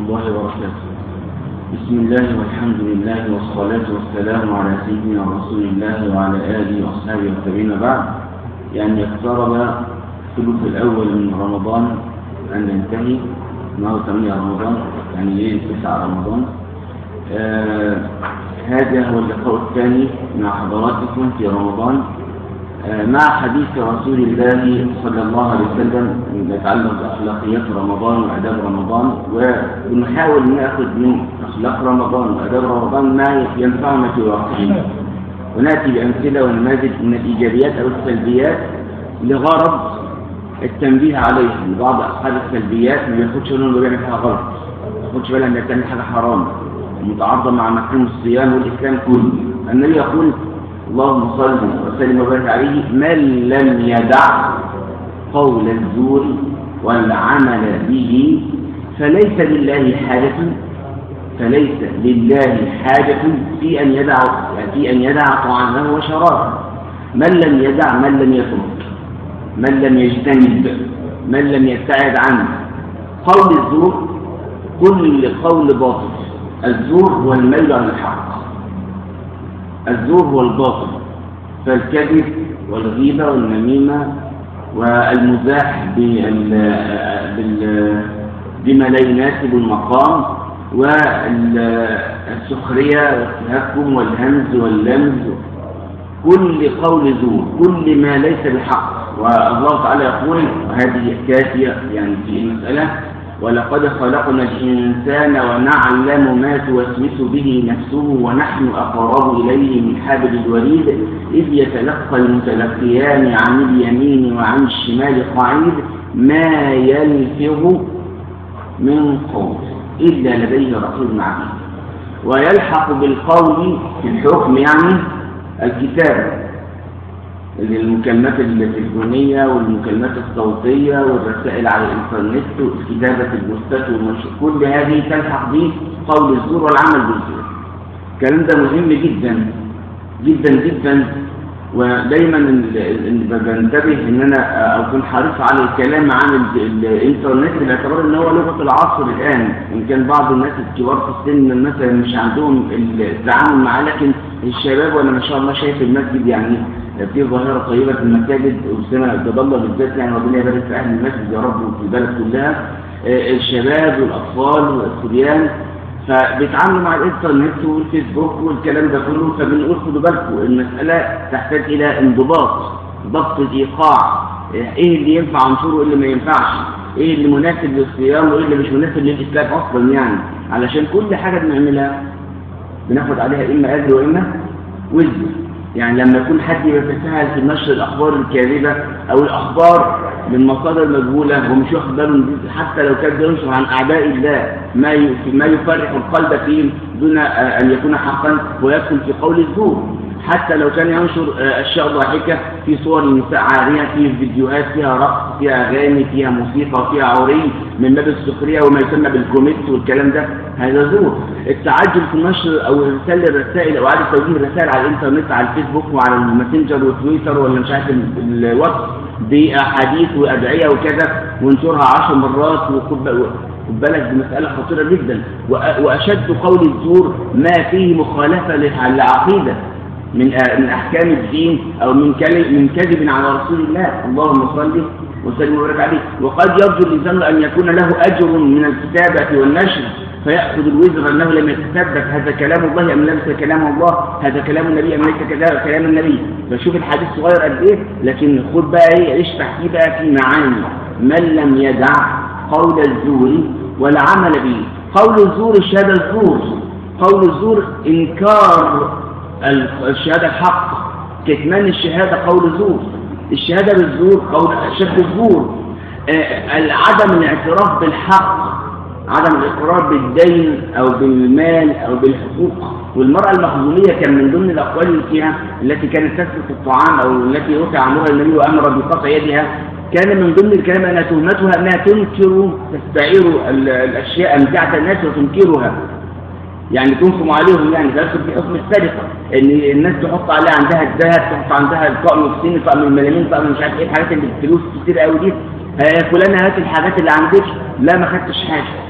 الله وبركاته بسم الله والحمد لله والصلاة والسلام على سيدنا رسول الله وعلى آله وأصحابه والتابعين بعد يعني اقترب الثلث الأول من رمضان أن ينتهي النهارده 8 رمضان يعني ليلة 9 رمضان آه هذا هو اللقاء الثاني مع حضراتكم في رمضان آه مع حديث رسول الله صلى الله عليه وسلم يتعلق بأخلاقيات رمضان وآداب رمضان ونحاول نأخذ من أخلاق رمضان وآداب رمضان ما ينفعنا في واقعنا ونأتي بأمثلة ونماذج من الإيجابيات أو السلبيات لغرض التنبيه عليها بعض أصحاب السلبيات ما بياخدش بالهم انه بيعمل حاجة غلط ما بياخدش بالهم انه بتعمل حاجة حرام متعارضة مع مفهوم الصيام والإسلام كله النبي يقول اللهم صل وسلم وبارك عليه من لم يدع قول الزور والعمل به فليس لله حاجة فليس لله حاجة في أن يدع في أن يدع طعامه وشرابه من لم يدع من لم يترك من لم يجتنب من لم يبتعد عنه قول الزور كل قول باطل الزور هو الميل عن الحق الزور هو الباطل فالكذب والغيبة والنميمة والمزاح بما لا يناسب المقام والسخرية والتهكم والهمز واللمز كل قول زور كل ما ليس بحق والله تعالى يقول وهذه كافية يعني في المسألة ولقد خلقنا الإنسان ونعلم ما توسوس به نفسه ونحن أقرب إليه من حبل الوريد إذ يتلقى المتلقيان عن اليمين وعن الشمال قعيد ما يلفظ من قول إلا لديه رقيب عتيد ويلحق بالقول في الحكم يعني الكتاب المكالمات التليفونية والمكالمات الصوتية والرسائل على الإنترنت وكتابة البوستات والمنشور كل هذه تلحق به قول الزور والعمل بالزور الكلام ده مهم جدا جدا جدا ودايما بنتبه ان انا اكون حريص على الكلام عن الانترنت باعتبار ان هو لغه العصر الان ان كان بعض الناس الكبار في السن مثلا مش عندهم التعامل معاه لكن الشباب وانا ما شاء الله شايف المسجد يعني في ظاهرة طيبة في المساجد وسنة تضل بالذات يعني ربنا يبارك في أهل المسجد يا رب وفي البلد كلها الشباب والأطفال والصبيان فبيتعاملوا مع الإنترنت والفيسبوك والكلام ده كله فبنقول خدوا بالكم المسألة تحتاج إلى انضباط ضبط الإيقاع إيه اللي ينفع عنصره وإيه اللي ما ينفعش إيه اللي مناسب للصيام وإيه اللي مش مناسب للإسلام أصلا يعني علشان كل حاجة بنعملها بناخد عليها إما أجر وإما وزن يعني لما يكون حد يتساهل في نشر الأخبار الكاذبة أو الأخبار من مصادر مجهولة ومش واخد باله حتى لو كان بينشر عن أعداء الله ما ما يفرح القلب فيهم دون أن يكون حقا ويدخل في قول الزور حتى لو كان ينشر أشياء ضاحكة في صور النساء عارية في فيديوهات فيها رقص فيها أغاني فيها موسيقى فيها عري من باب السخرية وما يسمى بالكوميت والكلام ده هذا زور التعجل في النشر أو إرسال الرسائل أو إعادة توجيه الرسائل على الإنترنت على الفيسبوك وعلى الماسنجر وتويتر ولا مش عارف الواتس بأحاديث وأدعية وكذا وانشرها عشر مرات وخد بالك دي مسألة خطيرة جدا وأشد قول الزور ما فيه مخالفة للعقيدة من من احكام الدين او من من كذب على رسول الله اللهم صل وسلم وبارك عليه وقد يرجو الانسان ان يكون له اجر من الكتابه والنشر فياخذ الوزر انه لم يتثبت هذا كلام الله ام ليس كلام الله هذا كلام النبي ام ليس كلام النبي فشوف الحديث صغير قد ايه لكن خد بقى ايه اشرح فيه بقى في معاني من لم يدع قول الزور والعمل به قول الزور الشهاده الزور قول الزور انكار الشهادة الحق كتمان الشهادة قول زور الشهادة بالزور قول شد الزور عدم الاعتراف بالحق عدم الاقرار بالدين او بالمال او بالحقوق والمرأة المخزومية كان من ضمن الأقوال اللي فيها التي كانت تسلك الطعام أو التي رفع عنها النبي وأمر بقطع يدها كان من ضمن الكلام أنها تهمتها أنها تنكر تستعير الأشياء أمتعة الناس وتنكرها يعني تنصم عليهم يعني تدخل في حكم السرقة ان الناس تحط عليها عندها الذهب تحط عندها الطقم الصيني طقم الملامين طقم مش عارف ايه الحاجات اللي بالفلوس كتير قوي دي فلانة هات الحاجات اللي عندك لا ما خدتش حاجة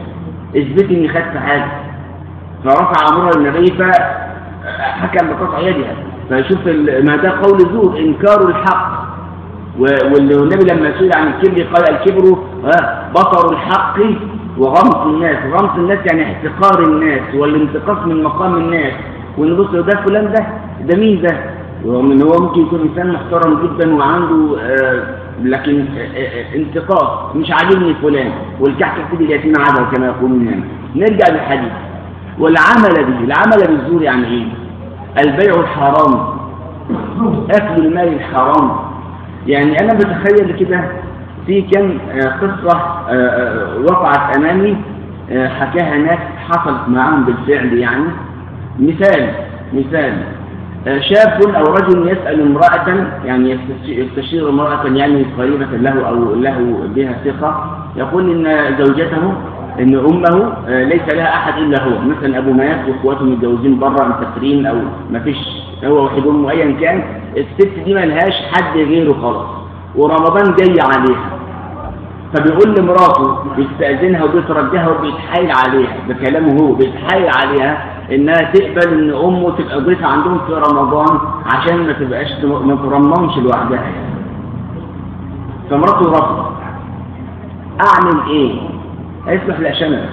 اثبتي اني خدت حاجه فرفع امرها للنبي فحكم بقطع يدها فشوف ما ده قول زور انكار الحق والنبي لما سئل عن الكبر قال الكبر بطر الحق وغمط الناس غمط الناس يعني احتقار الناس والانتقاص من مقام الناس وان بص ده فلان ده ده مين ده ومن هو ممكن يكون انسان محترم جدا وعنده آه لكن آه آه انتقاص مش عاجبني فلان والكحك يحتاج اليتيم عدل كما يقولون يعني نرجع للحديث والعمل به العمل بالزور يعني ايه البيع الحرام اكل المال الحرام يعني انا بتخيل كده في كان قصة وقعت امامي حكاها ناس حصلت معهم بالفعل يعني مثال مثال شاب أو رجل يسأل امرأة يعني يستشير امرأة يعني قريبة له أو له بها ثقة يقول إن زوجته إن أمه ليس لها أحد إلا هو مثلا أبو مات وإخواته متجوزين بره مسافرين أو ما فيش هو وحيد أمه أيا كان الست دي ما لهاش حد غيره خلاص ورمضان جاي عليها فبيقول لمراته بيستأذنها وبيترجاها وبيتحايل عليها بكلامه هو بيتحايل عليها انها تقبل ان امه تبقى ضيفة عندهم في رمضان عشان ما تبقاش ما ترممش لوحدها يعني. فمراته رفضت اعمل ايه؟ هيصلح لا شملك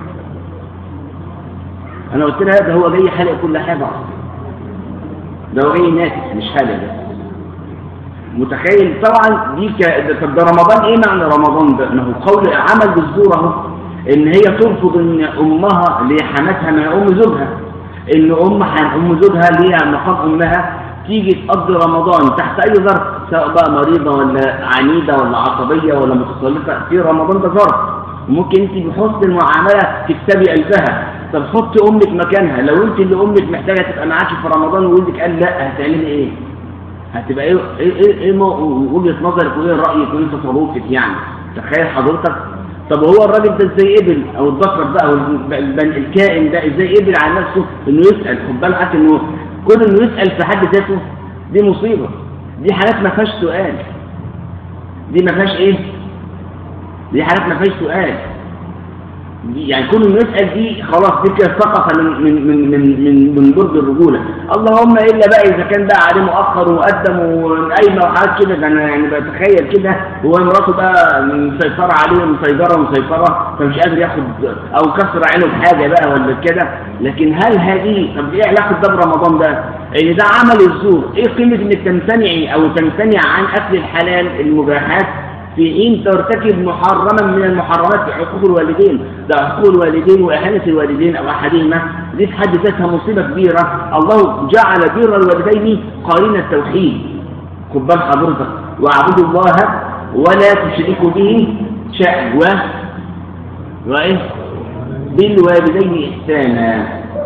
انا قلت لها ده هو جاي حلق كل حاجه ده هو جاي ناكس مش حلق بس متخيل طبعا دي ك... طب ده رمضان ايه معنى رمضان ده ما هو قول عمل بالزور اهو ان هي ترفض ان امها اللي هي حماتها ما ام زوجها ان ام ام زوجها اللي هي مقام امها تيجي تقضي رمضان تحت اي ظرف سواء بقى مريضه ولا عنيده ولا عصبيه ولا متسلطه في رمضان ده ظرف ممكن انت بحسن المعامله تكسبي قلبها طب حطي امك مكانها لو انت اللي امك محتاجه تبقى معاكي في رمضان وولدك قال لا هتعملي ايه هتبقى ايه ايه ايه, إيه وجهه نظرك وايه رايك وايه تصرفك يعني تخيل حضرتك طب هو الراجل ده ازاي قبل او البشر ده او الكائن ده ازاي قبل على نفسه انه يسال خد بالك انه كون انه يسال في حد ذاته دي مصيبه دي حاجات ما فيهاش سؤال دي ما فيهاش ايه دي حاجات ما فيهاش سؤال دي يعني كون انه يسال دي خلاص دي كده سقط من من من من من, من برج الرجوله اللهم الا بقى اذا كان بقى عليه مؤخر ومقدم وقايمه وحاجات كده ده انا يعني بتخيل كده هو مراته بقى مسيطره عليه مسيطره ومسيطره فمش قادر ياخد او كسر عينه بحاجه بقى ولا كده لكن هل هذه طب ايه علاقه ده برمضان ده؟ ان ده عمل الزور ايه قيمه انك تمتنعي او تمتنع عن اكل الحلال المباحات في حين ترتكب محرما من المحرمات في حقوق الوالدين ده حقوق الوالدين وإهانة الوالدين أو أحدهما دي في حد ذاتها مصيبة كبيرة الله جعل بر الوالدين قارين التوحيد خد بال حضرتك واعبدوا الله ولا تشركوا به شيئا و وإيه بالوالدين إحسانا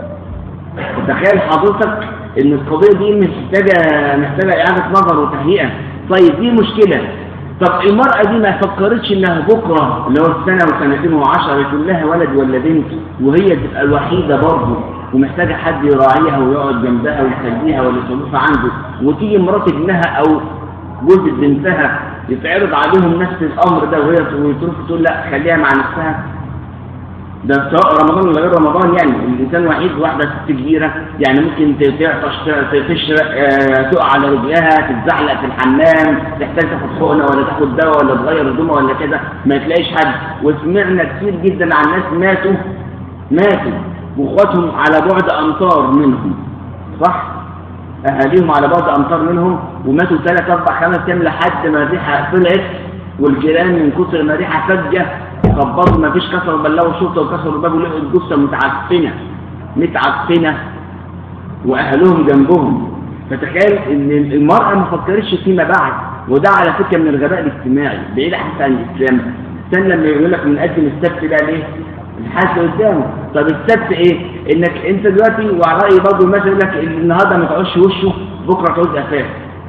تخيل حضرتك إن القضية دي محتاجة محتاجة إعادة نظر وتهيئة طيب دي مشكلة طب المرأة دي ما فكرتش انها بكرة اللي هو السنة وسنتين وعشرة يكون لها ولد ولا بنت وهي تبقى الوحيدة برضه ومحتاجة حد يراعيها ويقعد جنبها ويخليها ولا يصرفها عنده وتيجي مرات ابنها او جوز بنتها يتعرض عليهم نفس الامر ده وهي تروح تقول لا خليها مع نفسها ده سواء رمضان ولا غير رمضان يعني الانسان وحيد واحده ست كبيره يعني ممكن تعطش تشرق تقع على رجلها تتزحلق في الحمام تحتاج تاخد حقنه ولا تاخد دواء ولا تغير هدومها ولا كده ما تلاقيش حد وسمعنا كتير جدا عن ناس ماتوا ماتوا واخواتهم على بعد امتار منهم صح؟ اهاليهم على بعد امتار منهم وماتوا ثلاث اربع خمس ايام لحد ما الريحه طلعت والجيران من كتر ما الريحه فجه خبطوا ما فيش كسروا بلغوا الشرطه وكسروا الباب ولقوا الجثه متعفنه متعفنه واهلهم جنبهم فتخيل ان المراه ما فكرتش فيما بعد وده على فكره من الغباء الاجتماعي بعيد حتى عن الاسلام استنى لما يقول لك بنقدم السبت ده ليه؟ الحاسه قدامه طب السبت ايه؟ انك انت دلوقتي وعلى راي برضه الناس يقول لك النهارده ما تقعدش وشه بكره تعوز قفاه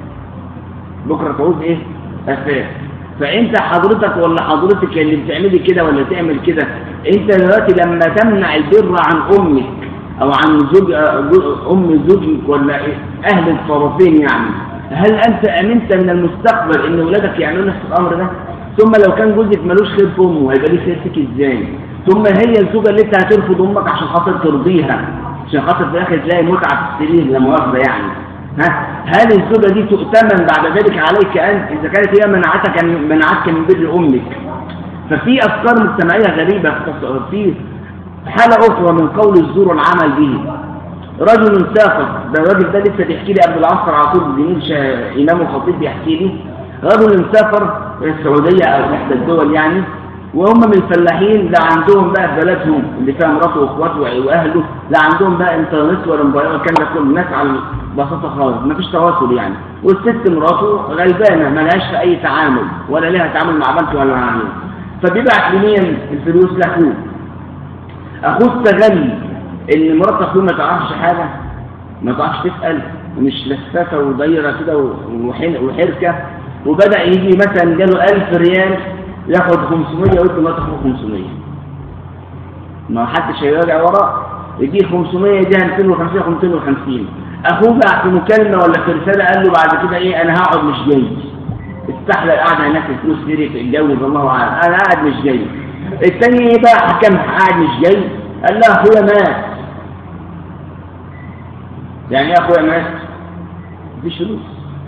بكره تعوز ايه؟ قفاه فانت حضرتك ولا حضرتك اللي بتعملي كده ولا تعمل كده انت دلوقتي لما تمنع البر عن امك او عن زوج ام زوجك ولا اهل الطرفين يعني هل انت امنت من المستقبل ان ولادك يعملوا نفس الامر ده ثم لو كان جوزك ملوش خير في امه هيبقى ليه خير فيك ازاي ثم هي الزوجة اللي انت هترفض امك عشان خاطر ترضيها عشان خاطر في الاخر تلاقي متعة في السرير لا مؤاخذة يعني ها هل الزوجة دي تؤتمن بعد ذلك عليك انت اذا كانت هي منعتك منعتك من بر امك ففي افكار مجتمعية غريبة في حالة اخرى من قول الزور والعمل به رجل سافر ده الراجل ده لسه بيحكي لي قبل العصر على طول زميل امام الخطيب بيحكي لي رجل سافر السعودية او احدى الدول يعني وهم من الفلاحين لا عندهم بقى في بلدهم اللي فيها مراته واخواته واهله لا عندهم بقى انترنت ولا موبايل ولا الكلام ده كله الناس على بساطه خالص ما فيش تواصل يعني والست مراته غلبانه ما لهاش في اي تعامل ولا لها تعامل مع بنته ولا مع مين فبيبعت لمين الفلوس لاخوه اخوه استغل ان مرات اخوه ما تعرفش حاجه ما تعرفش تسال ومش لفافه ودايره كده وحركه وبدا يجي مثلا جاله 1000 ريال ياخد 500 وانت ما تاخد 500 ما حدش هيراجع وراه يجي 500 دي 250 250 اخوه بعت في مكالمه ولا في رساله قال له بعد كده ايه انا هقعد مش جاي استحلى القعده هناك الفلوس دي اتجوز الله اعلم انا قاعد مش جاي الثاني ايه بقى حكم قاعد مش جاي قال له اخويا مات يعني ايه اخويا مات مفيش فلوس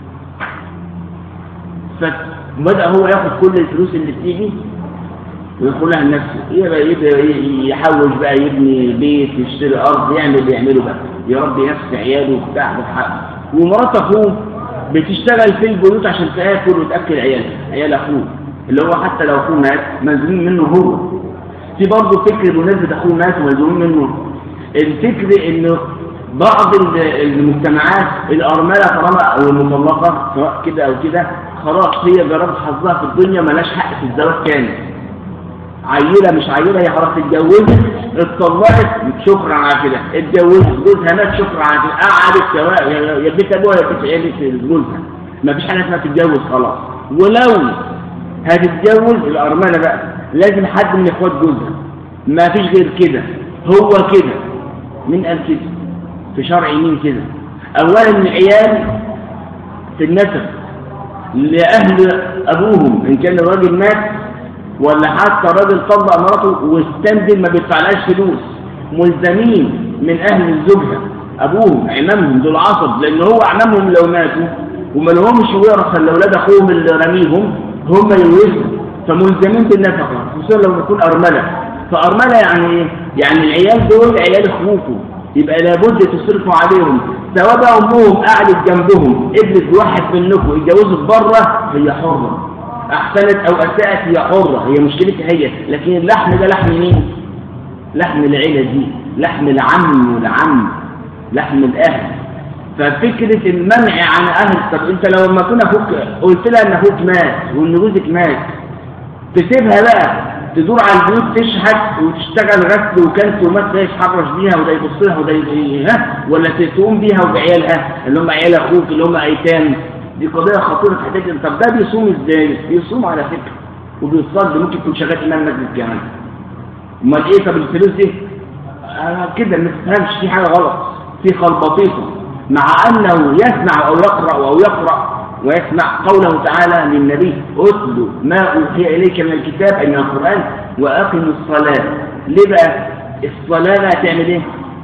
فبدأ هو ياخد كل الفلوس اللي بتيجي ويدخلها لنفسه يبقى يبقى يحوش بقى يبني بيت يشتري ارض يعمل اللي يعمله بقى يربي نفس عياله وبتاع بحق ومرات اخوه بتشتغل في البيوت عشان تاكل وتاكل عيالها عيال اخوه اللي هو حتى لو اخوه مات ملزومين منه هو في برضه فكر بمناسبه اخوه مات وملزومين منه الفكر انه بعض المجتمعات الارمله طالما او المطلقه سواء كده او كده خلاص هي جربت حظها في الدنيا ملاش حق في الزواج تاني عيلة مش عيلة هي خلاص اتجوزت اتطلقت شكرا على كده اتجوزت جوزها مات شكرا على كده قعدت سواء يا بيت ابوها يا بيت عيلة جوزها ما فيش حاجة اسمها تتجوز خلاص ولو هتتجوز الأرملة بقى لازم حد من اخوات جوزها ما فيش غير كده هو كده مين قال كده في شرع مين كده اولا العيال في النسب لأهل أبوهم إن كان الراجل مات ولا حتى الراجل طلق مراته واستندل ما بيدفعلهاش فلوس ملزمين من أهل الزوجة أبوهم عمامهم دول عصب لأن هو عمامهم لو ماتوا وما لهمش ورثة لأولاد أخوهم اللي رميهم هم يورثوا فملزمين بالنفقة خصوصا لو يكون أرملة فأرملة يعني إيه؟ يعني العيال دول عيال أخوكم يبقى لابد تصرفوا عليهم سواء بقى امهم قعدت جنبهم ابنت واحد منكم اتجوزت بره هي حره احسنت او اساءت هي حره هي مشكلتها هي لكن اللحم ده لحم مين لحم العيله دي لحم العم والعم لحم الاهل ففكرة المنع عن أهل طب أنت لو لما كنا أخوك قلت لها إن أخوك مات وإن جوزك مات تسيبها بقى تدور على البيوت تشحت وتشتغل غسل وكلت ومات ده يتحرش بيها وده يبص لها وده ها ولا تقوم بيها وبعيالها اللي هم عيال اخوك اللي هم ايتام دي قضيه خطيره تحتاج طب ده بيصوم ازاي؟ بيصوم على فكره وبيصلي ممكن يكون شغال امام مسجد كمان امال ايه طب الفلوس دي؟ آه كده ما تفهمش في حاجه غلط في خلبطيطه مع انه يسمع او يقرا او يقرا ويسمع قوله تعالى للنبي اتل ما اوحي اليك من الكتاب اي من القران واقم الصلاه ليه بقى الصلاه بقى تعمل ايه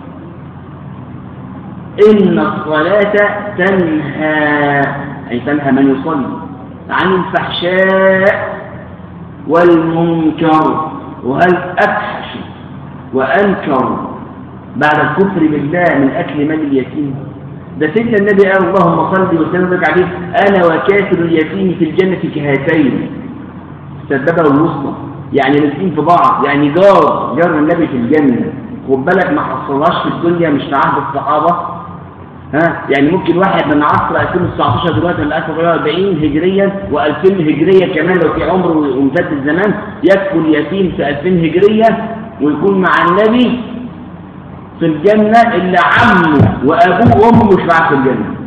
ان الصلاه تنهى اي تنهى من يصلي عن الفحشاء والمنكر وهل افحش وانكر بعد الكفر بالله من اكل مال اليتيم ده سيدنا النبي قال اللهم صل وسلم عليه انا وكافر اليتيم في الجنه كهاتين سببه الوسطى يعني الاثنين في بعض يعني جار جار النبي في الجنه خد بالك ما حصلهاش في الدنيا مش في عهد الصحابه ها يعني ممكن واحد من عصر 2019 دلوقتي ل 1440 هجريا و2000 هجريه كمان لو في عمر وامتد الزمان يكفل يتيم في 2000 هجريه ويكون مع النبي في الجنة اللي عمه وأبوه وأمه مش معاه في الجنة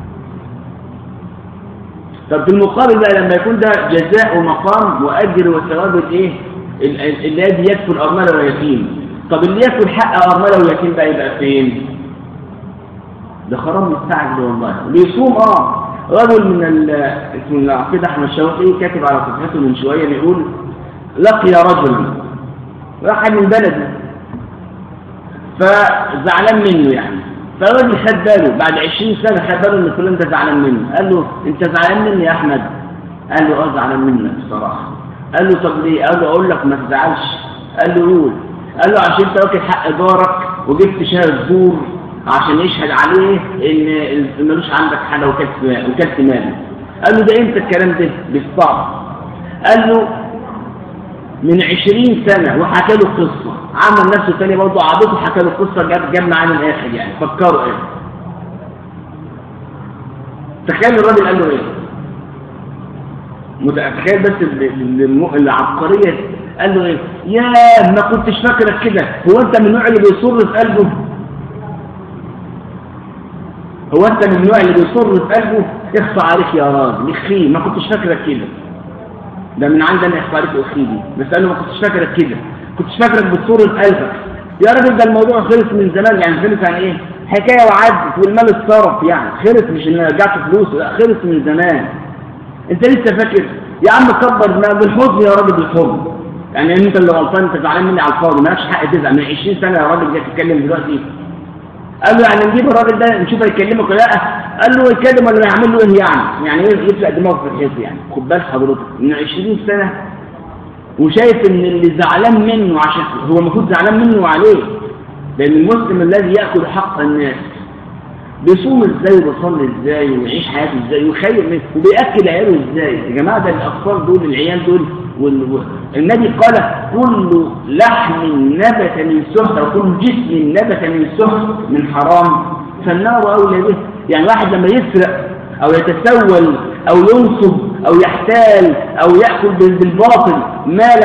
طب في المقابل بقى لما يكون ده جزاء ومقام وأجر وثواب الإيه الذي يكفل أرملة ويتيم طب اللي يكفل حق أرملة ويتيم بقى يبقى فين ده خرام مستعجل والله بيصوم اه رجل من اسمه العقيد احمد شوقي كاتب على صفحته من شويه بيقول لقي رجل واحد من بلده فزعلان منه يعني فالراجل خد باله بعد 20 سنة خد باله ان فلان ده زعلان منه قال له انت زعلان مني يا احمد قال له اه زعلان منك بصراحة قال له طب ليه قال له اقول لك ما تزعلش قال له قول قال له عشان انت واكل حق جارك وجبت شاهد زور عشان يشهد عليه ان ملوش عندك حاجه وكلت وكلت ماله قال له ده امتى الكلام ده بالصعب قال له من عشرين سنة وحكى له قصة عمل نفسه تاني برضه عبده حكى له قصة جاب جاب معاه من الآخر يعني فكروا ايه تخيل الراجل قال له ايه متخيل بس العبقرية قال له ايه يا ما كنتش فاكرك كده هو انت من النوع اللي بيصر في قلبه هو انت من النوع اللي بيصر في قلبه اخفى عليك يا راجل اخي ما كنتش فاكرك كده ده من عندنا اخفى عليك اخي دي بس قال له ما كنتش فاكرك كده كنتش فاكرك بتصر في قلبك يا راجل ده الموضوع خلص من زمان يعني خلص يعني ايه حكايه وعدت والمال اتصرف يعني خلص مش ان رجعت فلوسه لا خلص من زمان انت لسه فاكر يا عم كبر ما بالحزن يا راجل بالحزن يعني انت اللي غلطان انت زعلان مني على الفاضي مالكش حق تزعل من 20 سنه يا راجل جاي تتكلم دلوقتي قال له يعني نجيب الراجل ده نشوف هيكلمك ولا لا قال له يتكلم ولا يعمل له ايه يعني يعني ايه يفلق دماغه في الحيط يعني خد بال حضرتك من 20 سنه وشايف ان اللي زعلان منه عشان هو المفروض زعلان منه وعليه لان المسلم الذي ياكل حق الناس بيصوم ازاي وبيصلي ازاي ويعيش حياته ازاي ويخير منه وبياكل عياله ازاي يا جماعه ده الاطفال دول العيال دول والنبي قال كل لحم نبت من سحت او كل جسم نبت من سحت من حرام فالنار اولى به يعني واحد لما يسرق او يتسول او ينصب او يحتال او ياكل بالباطل مال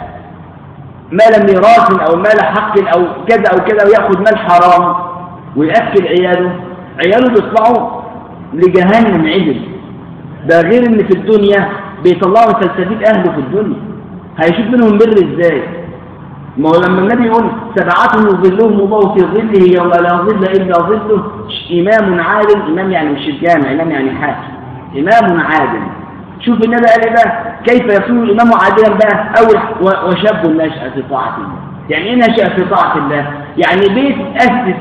مال ميراث او مال حق او كذا او كذا وياخذ مال حرام وياكل عياله عياله بيطلعوا لجهنم عدل ده غير ان في الدنيا بيطلعوا فلسفه اهله في الدنيا هيشوف منهم بر ازاي ما هو لما النبي يقول سبعة يظلهم الله في ظله يوم لا ظل الا ظله امام عادل امام يعني مش الجامع امام يعني حاكم امام عادل شوف النبي قال ايه بقى كيف يكون الامام عادلا بقى اول وشاب نشأ في طاعة الله يعني ايه نشأ في طاعة الله يعني بيت اسس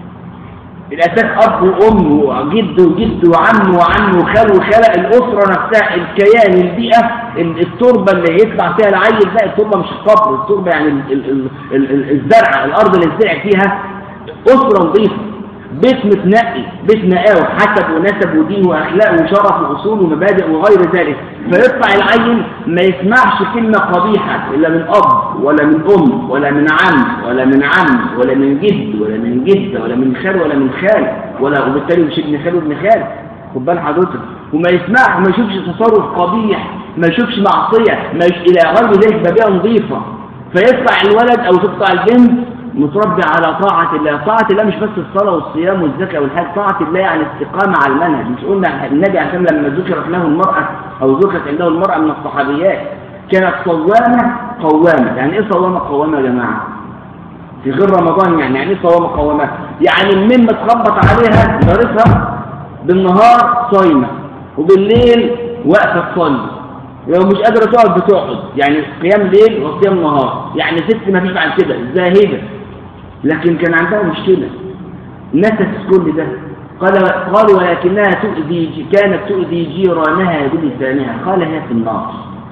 الأساس أب وأم وجد وجد وعم وعم وخال وخالة الأسرة نفسها الكيان البيئة التربة اللي يطلع فيها العيل ده التربة مش القبر التربة يعني ال ال ال الزرع الأرض اللي الزرع فيها أسرة نظيفة بيت متنقي بيت نقاوة حسب ونسب ودين وأخلاق وشرف وأصول ومبادئ وغير ذلك فيطلع العيل ما يسمعش كلمة قبيحة إلا من أب ولا من أم ولا من عم ولا من عم ولا من جد ولا من جدة ولا من خال ولا من خال ولا وبالتالي مش ابن خال وابن خال خد بال حضرتك وما يسمع ما يشوفش تصرف قبيح ما يشوفش معصية ما يش... إلى غير ذلك ببيئة نظيفة فيطلع الولد أو تطلع البنت متربي على طاعة الله طاعة الله مش بس الصلاة والصيام والزكاة والحج طاعة الله يعني استقامة على المنهج مش قلنا النبي عشان لما ذكرت له المرأة أو ذكرت عنده المرأة من الصحابيات كانت صوامة قوامة يعني إيه صوامة قوامة يا جماعة في غير رمضان يعني يعني إيه صوامة قوامة يعني المين متخبط عليها جارتها بالنهار صايمة وبالليل واقفة تصلي لو مش قادرة تقعد بتقعد يعني قيام ليل وقيام نهار يعني ست ما فيش عن كده زاهدة لكن كان عندها مشكلة نست كل ده قال قال ولكنها تؤذي كانت تؤذي جيرانها بلسانها قال هي في النار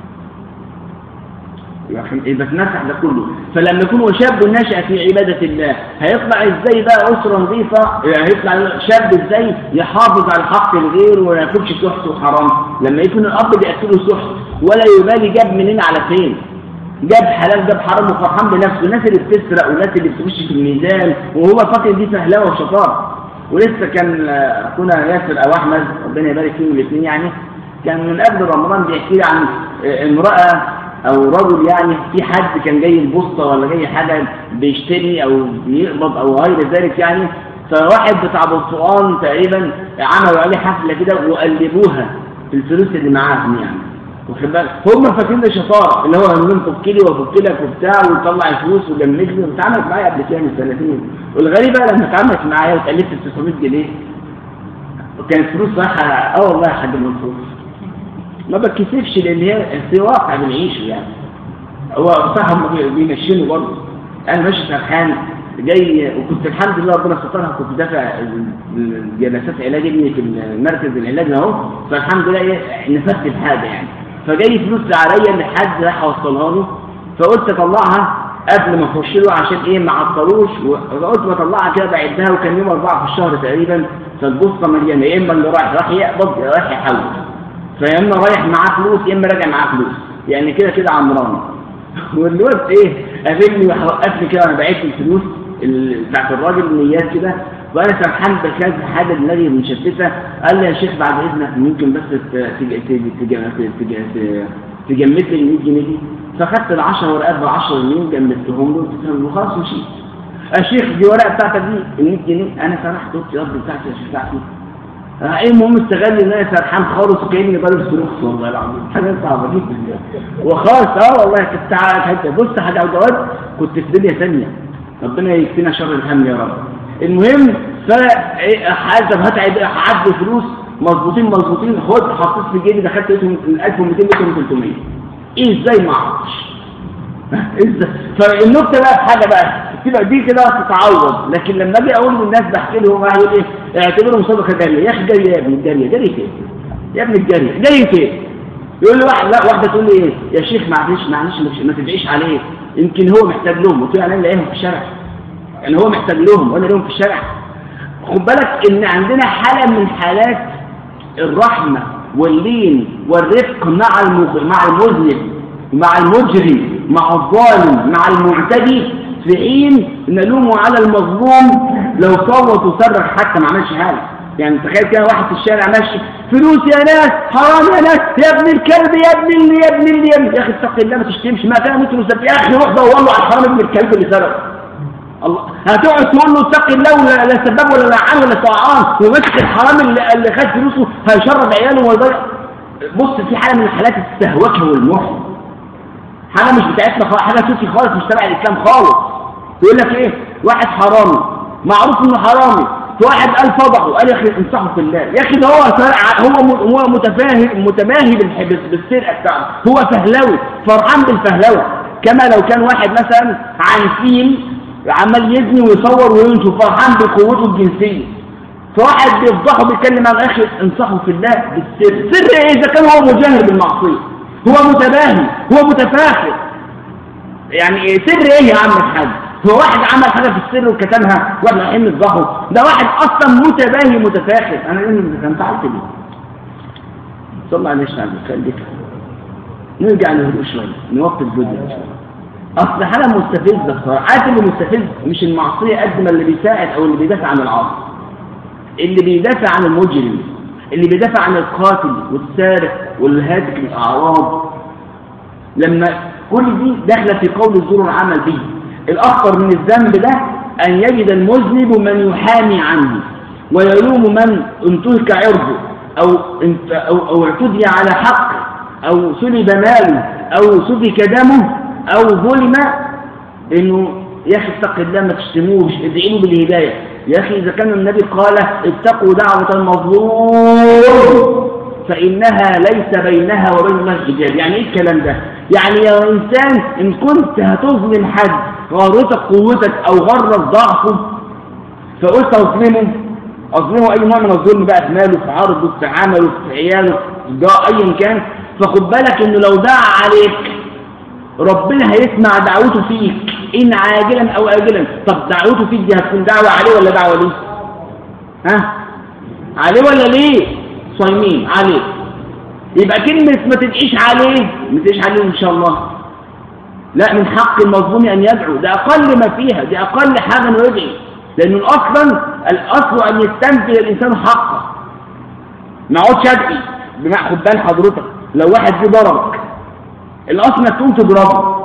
إذا اتنسح ده كله فلما يكون شاب نشأ في عبادة الله هيطلع ازاي بقى أسرة نظيفة هيطلع شاب ازاي يحافظ على حق الغير وما ياكلش سحت وحرام لما يكون الأب بيأكله سحت ولا يبالي جاب منين على فين جاب حلال جاب حرام وفرحان بنفسه الناس اللي بتسرق والناس اللي بتخش في الميزان وهو فاكر دي فهلاوه وشطاره ولسه كان اخونا ياسر او احمد ربنا يبارك فيهم الاثنين يعني كان من قبل رمضان بيحكي لي عن امراه او رجل يعني في حد كان جاي البوسطه ولا جاي حاجه بيشتري او بيقبض او غير ذلك يعني فواحد بتاع برتقال تقريبا عملوا عليه حفله كده وقلبوها في الفلوس اللي معاهم يعني واخد بالك هم فاكرين ده شطاره اللي هو ان فك لي وفك لك وبتاع ويطلع الفلوس وجمد لي واتعملت معايا قبل كده من سنتين والغريب بقى لما اتعملت معايا واتقلبت ب 900 جنيه وكانت فلوس رايحه اه والله يا حاج منصور ما بتكسفش لان هي في واقع بنعيشه يعني هو صاحب بيمشيني برضه انا ماشي سرحان جاي وكنت الحمد لله ربنا سترها كنت دافع جلسات علاج ابني في المركز العلاج اهو فالحمد لله ايه نفذت الحاجه يعني فجاي فلوس عليا لحد راح اوصلها له فقلت اطلعها قبل ما اخش له عشان ايه ما عطلوش وقلت بطلعها كده بعدها وكان يوم اربعه في الشهر تقريبا فالبوسطه مليانه يا اما اللي رايح راح يقبض يا رايح يحول فيا اما رايح معاه فلوس يا اما راجع معاه فلوس يعني كده كده عمران والواد ايه قابلني وقفني كده وانا بعت الفلوس بتاعت الراجل نيات كده وانا سرحان بكذا حاجه دماغي مشتته قال لي يا شيخ بعد اذنك ممكن بس تجمد لي ال 100 جنيه دي فخدت ال 10 ورقات ب 10 جنيه جمدتهم له وخلاص مشيت يا شيخ دي ورقه بتاعتك دي ال 100 جنيه انا سرحت قلت يا رب بتاعتي يا شيخ بتاعتي ايه المهم استغل ان انا سرحان خالص وكاني ضارب صاروخ والله العظيم حاجه صعبه جدا وخلاص اه والله كنت حته بص حاجه دوت كنت في دنيا ثانيه ربنا يكفينا شر الهم يا رب المهم فحاسب هات هعدي فلوس مظبوطين مظبوطين خد حطيت في جيبي دخلت لقيتهم 1200 لقيتهم 300 ايه ازاي ما اعرفش ازاي فالنكته بقى في حاجه بقى تبقى دي كده تتعوض لكن لما اجي اقول للناس بحكي لهم واحد يقول ايه اعتبره صدقه جاريه يا اخي جاريه يا ابني جاريه جاريه فين يا ابني الجاريه جاريه فين يقول لي واحد لا واحده تقول لي ايه يا شيخ معلش معلش ما تدعيش عليه يمكن هو محتاج لهم قلت له انا الاقيهم في الشارع يعني هو محتاج لهم وانا لهم في الشارع خد بالك ان عندنا حاله من حالات الرحمه واللين والرفق مع مع المذنب مع المجرم مع الظالم مع المعتدي في حين نلومه على المظلوم لو صوت وصرخ حتى ما عملش حاجه يعني تخيل كده واحد في الشارع ماشي فلوس يا ناس حرام يا ناس يا ابن الكلب يا ابن اللي يا ابن اللي يا ابن يا اخي اتق الله ما تشتمش ما كان ممكن يا اخي روح دور له على حرام ابن الكلب اللي سرق الله هتقعد تقول له اتق الله ولا لا سباب ولا لعان ولا طعان ومسك الحرام اللي, اللي خد فلوسه هيشرب عياله ويضيع بص في حاله من الحالات السهوكه والمحن حاجه مش بتاعتنا خالص حاجه توتي خالص مش تبع الاسلام خالص يقول لك ايه واحد حرامي معروف انه حرامي واحد قال فضحه قال يا اخي انصحه في الله يا اخي ده هو هو هو متفاهم متماهي بالسرقه بتاعته هو فهلوي فرحان بالفهلوه كما لو كان واحد مثلا عنسيم عمال يزني ويصور وينشر فرحان بقوته الجنسيه فواحد بيفضحه بيتكلم عن اخي انصحه في الله بالسر سر ايه اذا كان هو مجاهر بالمعصيه هو متباهي هو متفاخر يعني سر ايه يا عم الحاج هو واحد عمل حاجه في السر وكتمها واحد رايحين نفضحه ده واحد اصلا متباهي متفاخر انا ايه انت عملت ليه صلى عليه وسلم خليك نرجع لهدوء شويه نوقف جزء ان شاء الله اصل حاله مستفزه بصراحه عارف اللي مستفز مش المعصيه قد ما اللي بيساعد او اللي بيدافع عن العاصي اللي بيدافع عن المجرم اللي بيدافع عن القاتل والسارق والهاتك الاعراض لما كل دي داخله في قول الزور العمل به الاخطر من الذنب ده ان يجد المذنب من يحامي عنه ويلوم من انتهك عرضه او او او اعتدي على حق او سلب ماله او سفك دمه او ظلم انه يا اخي اتق الله ما تشتموش ادعي له بالهدايه يا اخي اذا كان النبي قال اتقوا دعوه المظلوم فانها ليس بينها وبين الله حجاب يعني ايه الكلام ده يعني يا انسان ان كنت هتظلم حد غارتك قوتك او غرت ضعفه فقلت اظلمه اظلمه اي نوع من الظلم بقى في ماله في عرضه في عمله في عياله في ايا كان فخد بالك انه لو دعا عليك ربنا هيسمع دعوته فيك إن عاجلا أو آجلا طب دعوته فيك دي هتكون دعوة عليه ولا دعوة ليه ها عليه ولا ليه صايمين عليه يبقى كلمة ما تدعيش عليه ما تدعيش عليه إن شاء الله لا من حق المظلوم أن يدعو ده أقل ما فيها دي أقل حاجة أنه يدعي لأنه أصلا الأصل أن يستنفذ الإنسان حقه ما اقعدش أدعي بمعنى خد بال حضرتك لو واحد جه ضربك الأصل انك تقوم تضربه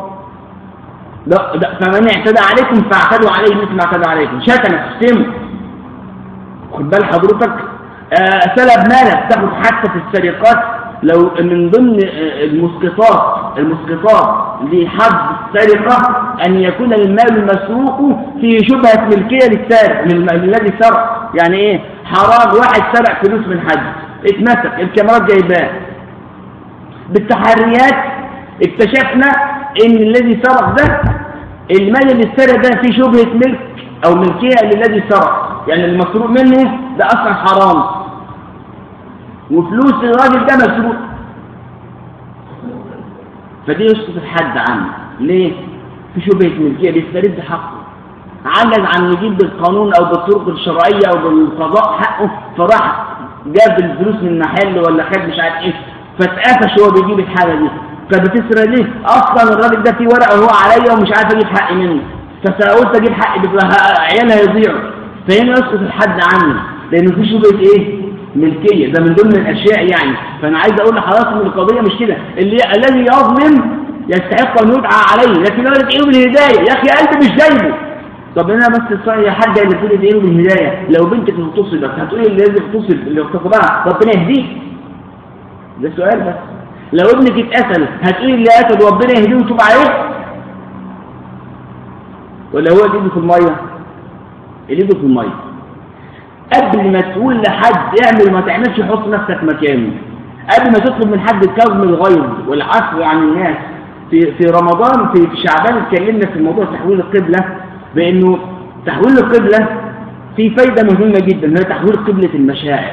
فمن اعتدى عليكم فاعتدوا عليه مثل ما اعتدى عليكم شتمك تشتمه خد بال حضرتك آه سلب مالك تاخد حتى في السرقات لو من ضمن آه، المسقطات المسقطات لحد السرقة أن يكون المال المسروق فيه شبهة ملكية للسارق من الذي سرق يعني إيه حرام واحد سرق فلوس من حد اتمسك الكاميرات جايباه بالتحريات اكتشفنا ان الذي سرق ده المال اللي اشترى ده فيه شبهة ملك او ملكية للذي سرق يعني المسروق منه ده اصلا حرام وفلوس الراجل ده مسروق فدي يسقط الحد عنه ليه؟ في شبهة ملكية بيسترد حقه عجز عن يجيب بالقانون او بالطرق الشرعية او بالقضاء حقه فراح جاب الفلوس من محل ولا خد مش عارف ايه فاتقفش وهو بيجيب الحاجة دي فبتسرى ليه اصلا الراجل ده فيه ورقه وهو عليا ومش عارف اجيب حقي منه فقلت اجيب حقي عيالها يضيعوا فهنا يسقط الحد عني لانه في شبهه ايه ملكيه ده من ضمن الاشياء يعني فانا عايز اقول لحضراتكم ان القضيه مش كده اللي الذي يظلم يستحق ان يدعى عليه لكن يقول لك ايه بالهدايه يا اخي قلبي مش جايبه طب انا بس الصحيح يا حاج اللي تقول ايه بالهدايه لو بنتك اغتصبت هتقولي اللي لازم تغتصب اللي اغتصبها ربنا يهديك ده سؤال بس لو ابنك اتقتل هتقولي اللي قتل ربنا يهديه ويتوب عليه ولا هو ايده في الميه ايده في الميه قبل ما تقول لحد اعمل ما تعملش حط نفسك مكانه قبل ما تطلب من حد كظم الغيظ والعفو عن الناس في في رمضان في شعبان اتكلمنا في موضوع تحويل القبلة بانه تحويل القبلة في فايدة مهمة جدا هي تحويل قبلة المشاعر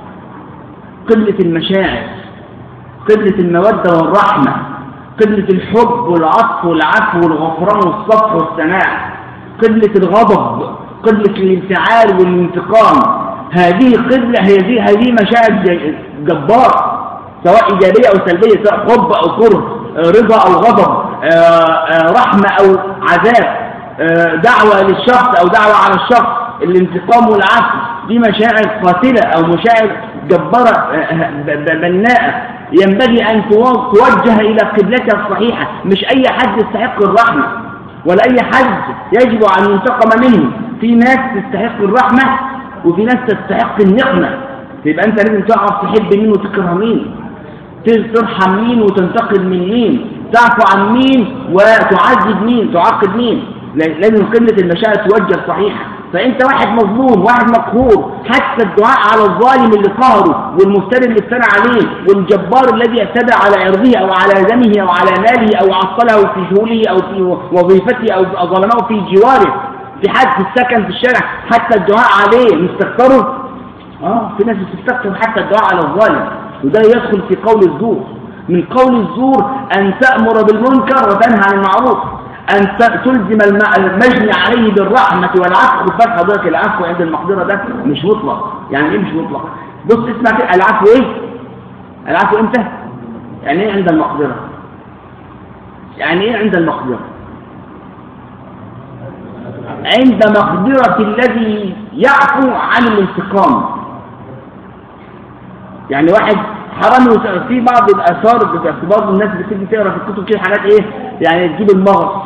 قبلة المشاعر قبلة المودة والرحمة قبلة الحب والعطف والعفو والغفران والصف والسماع قبلة الغضب قبلة الانفعال والانتقام هذه قبلة هذه هذه مشاعر جبارة سواء إيجابية أو سلبية سواء حب أو كره رضا أو غضب رحمة أو عذاب دعوة للشخص أو دعوة على الشخص الانتقام والعفو دي مشاعر قاتلة أو مشاعر جبارة بناءة ينبغي أن توجه إلى قبلتها الصحيحة مش أي حد يستحق الرحمة ولا أي حد يجب أن ينتقم منه في ناس تستحق الرحمة وفي ناس تستحق النقمة يبقى أنت لازم تعرف تحب مين وتكره مين ترحم مين وتنتقم من مين تعفو عن مين وتعذب مين تعاقب مين لازم قلة المشاعر توجه صحيحة فانت واحد مظلوم واحد مقهور حتى الدعاء على الظالم اللي قهره والمفتري اللي افترى عليه والجبار الذي اعتدى على عرضه او على دمه او على ماله او عطله في شغله او في وظيفته او ظلمه في جواره في حد في السكن في الشارع حتى الدعاء عليه مستغفره اه في ناس بتستغفر حتى الدعاء على الظالم وده يدخل في قول الزور من قول الزور ان تأمر بالمنكر وتنهى عن المعروف أن تلزم المجني عليه بالرحمة والعفو خد حضرتك العفو عند المقدرة ده مش مطلق يعني إيه مش مطلق بص اسمع كده العفو إيه العفو إمتى يعني إيه عند المقدرة يعني إيه عند المقدرة عند مقدرة الذي يعفو عن الانتقام يعني واحد حرام في بعض الآثار في بعض الناس بتيجي تقرا في الكتب كده حاجات إيه يعني تجيب المغص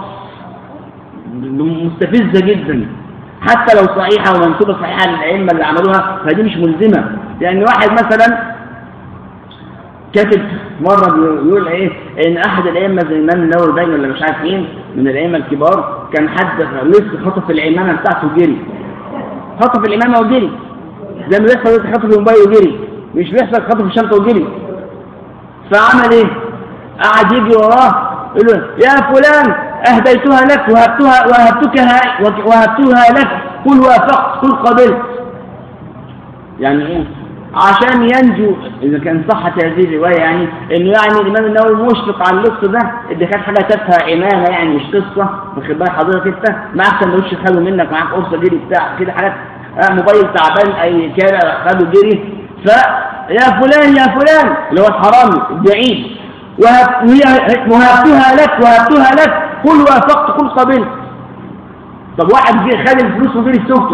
مستفزة جدا حتى لو صحيحة ومنسوبة صحيحة للأئمة اللي عملوها فدي مش ملزمة يعني واحد مثلا كاتب مرة بيقول ايه ان احد الائمة زي الامام النووي باين ولا مش عارف مين من الائمة الكبار كان حد لسه خطف العمامة بتاعته وجري خطف الامامة وجري زي ما بيحصل خطف الموبايل وجري مش بيحصل خطف الشنطة وجري فعمل ايه قعد يجي وراه يقول له يا فلان أهديتها لك وهبتها وهبتكها وهبتها لك قل وافقت قل قبلت يعني ايه عشان ينجو اذا كان صحت هذه الروايه يعني انه يعني الامام النووي مشفق على اللص ده اللي كانت حاجه تافهه امامه يعني مش قصه واخد بال حضرتك انت معاك سندوتش خده منك معاك قرصه جري بتاع كده حاجات آه موبايل تعبان اي كده خده جري ف يا فلان يا فلان اللي هو الحرامي البعيد وهبتها لك وهبتها لك قل وافقت قل قبلت طب واحد جه خد الفلوس وجري التوك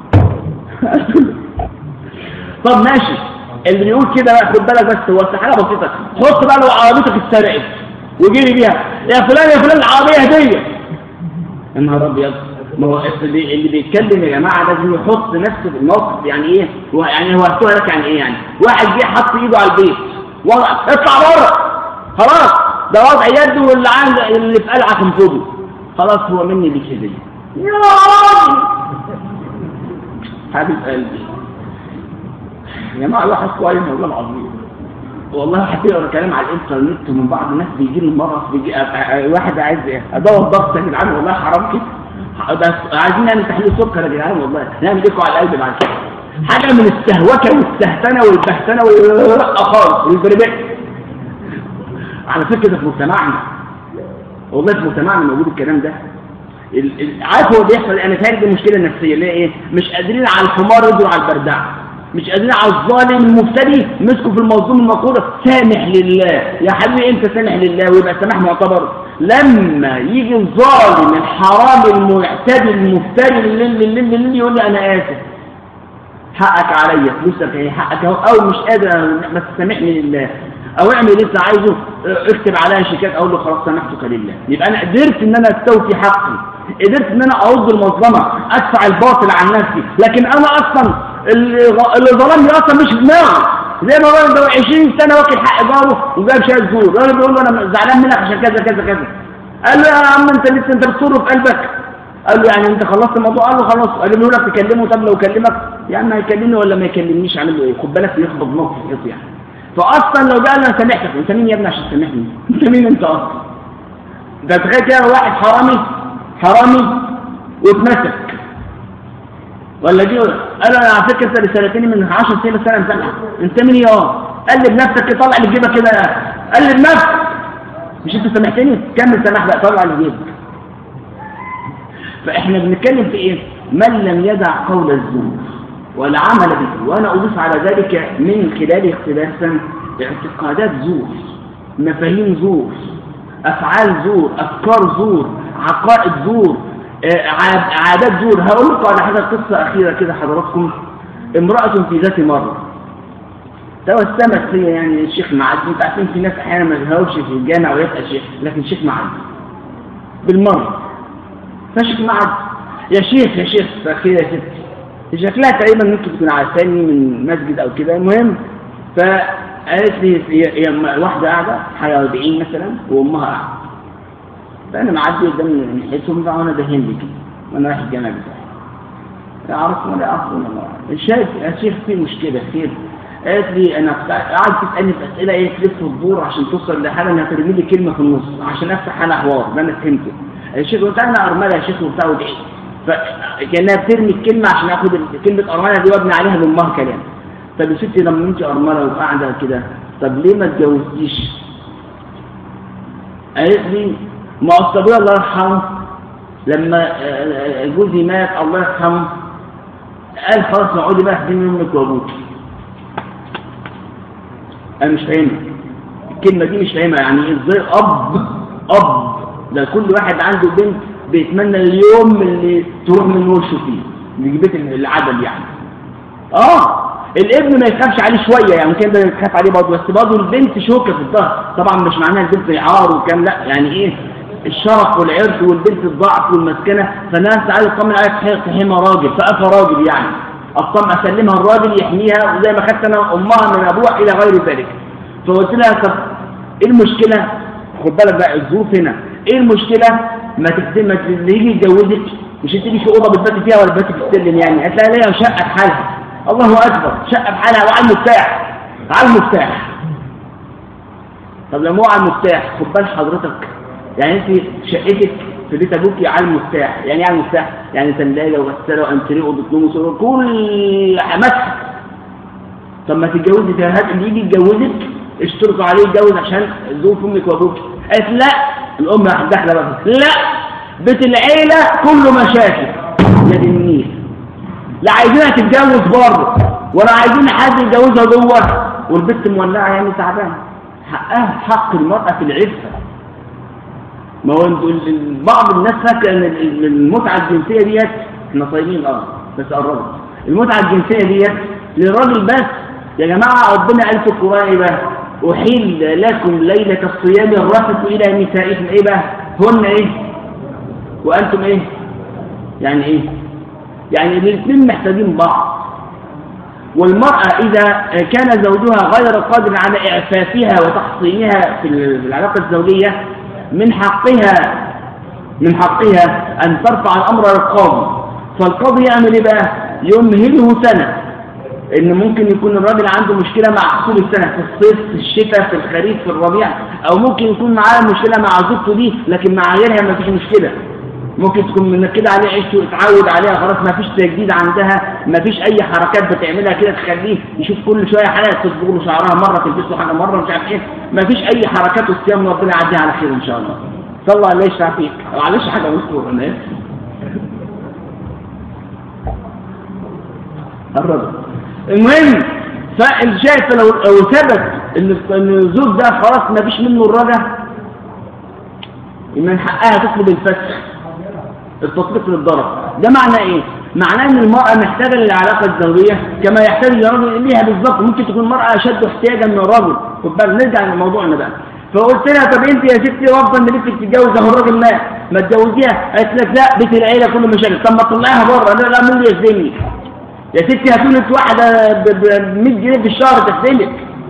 طب ماشي اللي بيقول كده بقى خد بالك بس هو حاجه بسيطه حط بقى لو عربيتك اتسرقت وجري بيها يا فلان يا فلان العربيه هديه يا نهار ابيض ما هو اللي اللي بيتكلم يا جماعه لازم يحط نفسه في الموقف يعني ايه هو يعني هو هتوها لك يعني ايه يعني واحد جه حط ايده على البيت وضع اطلع بره خلاص ده وضع يده واللي عند اللي في قلعه تنفضه خلاص هو مني ليك هديه يا راجل حبيب قلبي يا جماعه لاحظتوا عليه الموضوع العظيم والله هتقرا كلام على الانترنت من بعض الناس بيجي له مرض بيجي واحد عايز ايه ادور ضغط يا جدعان والله حرام كده بس عايزين نعمل تحليل سكر يا جدعان والله نعمل ايكو على القلب بعد كده حاجه من السهوكه والسهتنه والبهتنه والرقه خالص والبربك على فكره ده في مجتمعنا والله في مجتمعنا موجود الكلام ده عارف هو بيحصل انا فاهم دي مشكله نفسيه اللي هي ايه مش قادرين على الحمار يدوا على البردع مش قادرين على الظالم المفتري مسكوا في المظلوم المقوله سامح لله يا حبيبي انت سامح لله ويبقى سامح معتبر لما يجي الظالم الحرام المعتدي المفتري اللي اللي اللي اللي يقول لي انا اسف حقك عليا فلوسك ايه حقك اهو او مش قادر بس سامحني لله او اعمل اللي انت عايزه اكتب عليها شيكات اقول له خلاص سامحتك لله يبقى انا قدرت ان انا استوفي حقي قدرت ان انا ارد المظلمه ادفع الباطل عن نفسي لكن انا اصلا اللي ظلمني اصلا مش في دماغه زي ما الراجل ده 20 سنه واكل حق جاره وجاب شويه زور الراجل بيقول له انا زعلان منك عشان كذا كذا كذا قال له يا عم انت لسه انت بتصر في قلبك قال له يعني انت خلصت الموضوع قال له خلاص قال له لك تكلمه طب لو كلمك يا عم هيكلمني ولا ما يكلمنيش عامل له ايه خد بالك يخبط موقف في يعني فاصلا لو قال انا سامحتك انت مين يا ابني عشان تسامحني انت مين انت اصلا ده تخيل كده واحد حرامي حرامي واتمسك ولا جه قال انا على فكره انت رسالتني من 10 سنين بس انا مسامحك انت مين يا قلب نفسك كده طلع اللي في جيبك كده قلب نفسك مش انت سامحتني كمل سامح بقى طلع اللي في جيبك فاحنا بنتكلم في ايه من لم يدع قول الزور والعمل به وانا اضيف على ذلك من خلال اختلافا اعتقادات زور مفاهيم زور افعال زور افكار زور عقائد زور عادات زور هقول لكم على حاجه قصه اخيره كده حضراتكم امراه في ذات مره توسمت هي يعني الشيخ معدي انت عارفين في ناس احيانا ما يظهروش في الجامع ويبقى شيخ لكن شيخ معدي بالمره فشيخ معدي يا شيخ يا شيخ فكده يا ستي شكلها تقريبا ممكن تكون عارفاني من مسجد او كده المهم فقالت لي هي واحده قاعده حاجه 40 مثلا وامها قاعده فانا معدي قدام ناحيتهم بقى وانا دهن لي كده وانا رايح الجامع بتاعي لا اعرف ولا اعرف ولا شايف يا شيخ في مشكله خير قالت لي انا قعدت تسالني في اسئله ايه تلف وتدور عشان توصل لحاجه انها ترمي لي كلمه في النص عشان افتح انا حوار ده انا فهمته الشيخ قلت انا ارمله يا شيخ وبتاع ودعي فكانها بترمي الكلمه عشان اخد كلمه ارمله دي وابني عليها لامها كلام طب يا ستي لما انت ارمله وقاعده كده طب ليه ما اتجوزتيش؟ قالت لي ما اصل ابويا الله يرحمه لما جوزي مات الله يرحمه قال خلاص اقعدي بقى اخدمي امك وابوك انا مش فاهمها الكلمه دي مش فاهمها يعني ازاي اب اب ده كل واحد عنده بنت بيتمنى اليوم اللي تروح من وشه فيه اللي بيت العدل يعني اه الابن ما يخافش عليه شويه يعني كان ده يخاف عليه برضه بس برضه البنت شوكه في الظهر طبعا مش معناها البنت عار وكام لا يعني ايه الشرف والعرف والبنت الضعف والمسكنه فالناس عايز تطمن عليها تحمى راجل فقفى راجل يعني اطمن اسلمها الراجل يحميها وزي ما خدت انا امها من ابوها الى غير ذلك فقلت لها طب ايه المشكله خد بالك بقى الظروف هنا ايه المشكله ما تكتب ما اللي يجي يتجوزك مش انت في اوضه بتباتي فيها ولا بتباتي في السلم يعني قالت لها ليه شقه بحالها الله اكبر شقه بحالها وعلى المفتاح على المفتاح طب لما هو على المفتاح خد بال حضرتك يعني انت شقتك في بيت ابوكي على المفتاح يعني ايه على المفتاح يعني ثلاجه وغساله وانتريه واوضه نوم وسرور كل مسح طب ما تتجوزي ده هات اللي يجي يتجوزك اشترطوا عليه يتجوز عشان ظروف امك وابوك قالت لا الام راح داخله بقى لا بيت العيله كله مشاكل يا دي النيل لا عايزينها تتجوز بره ولا عايزين حد يتجوزها جوه والبنت مولعه يعني تعبانه حقها حق المراه في العفه ما هو بعض الناس فاكره ان المتعه الجنسيه ديت احنا صايمين اه بس قربت المتعه الجنسيه ديت للراجل بس يا جماعه ربنا قال في القران ايه بقى احل لكم ليله الصيام الرفث الى نسائكم ايه بقى هن ايه وانتم ايه يعني ايه يعني الاثنين محتاجين بعض والمرأة إذا كان زوجها غير قادر على إعفافها وتحصينها في العلاقة الزوجية من حقها من حقها أن ترفع الأمر للقاضي فالقاضي يعمل إيه بقى؟ يمهله سنة ان ممكن يكون الراجل عنده مشكله مع طول السنه في الصيف في الشتاء في الخريف في الربيع او ممكن يكون معاه مشكله مع زوجته دي لكن مع غيرها ما فيش مشكله ممكن تكون من كده عليه عيشته اتعود عليها خلاص ما فيش تجديد عندها ما فيش اي حركات بتعملها كده تخليه يشوف كل شويه حاجه تصبغ له شعرها مره تلبس له حاجه مره مش عارف ايه ما فيش اي حركات والصيام ربنا يعديها على خير ان شاء الله صلى الله عليه يشفع فيك معلش حاجه مذكور انا اسف الرجل المهم فالشايف لو لو ثبت ان ان الزوج ده خلاص ما فيش منه الرجا من حقها تطلب الفسخ التطبيق للضرر ده معناه ايه معناه ان المرأة محتاجة للعلاقة الزوجية كما يحتاج الرجل ليها بالظبط ممكن تكون المرأة اشد احتياجا من الرجل خد بالك نرجع لموضوعنا بقى فقلت لها طب انت يا ستي رافضه ان بنتك تتجوز اهو الراجل مات ما تجوزيها قالت لك لا بيت العيله كله مشاكل طب ما تطلعيها بره لا لا مين اللي يخدمني يا ستي هاتولك واحده ب 100 جنيه في الشهر تخدمك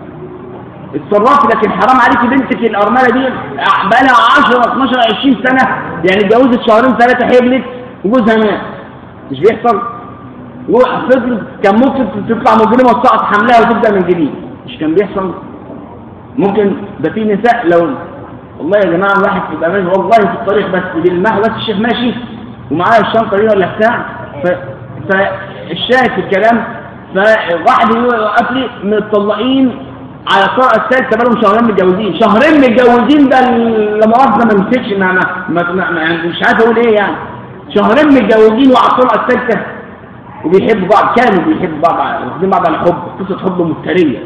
اتصرفي لكن حرام عليكي بنتك الارمله دي بقى لها 10 12 20 سنه يعني اتجوزت شهرين ثلاثه حبلت وجوزها مات مش بيحصل وفضلت كان ممكن تطلع مجرمه وتسقط حملها وتبدا من جديد مش كان بيحصل ممكن ده في نساء لو والله يا جماعه الواحد يبقى ماشي والله في الطريق بس بالمحو بس الشيخ ماشي ومعاه الشنطه دي ولا بتاع ف... فالشاهد في الكلام فواحد يوقف لي متطلقين على الطرقه الثالثه بقالهم شهرين متجوزين شهرين متجوزين ده لا مؤاخذه ما مسكش ما ما, ما, ما, ما يعني مش عارف اقول ايه يعني شهرين متجوزين وعلى الطرقه الثالثه وبيحبوا بعض كانوا بيحبوا بعض واخدين بعض على حب قصه حب مفتريه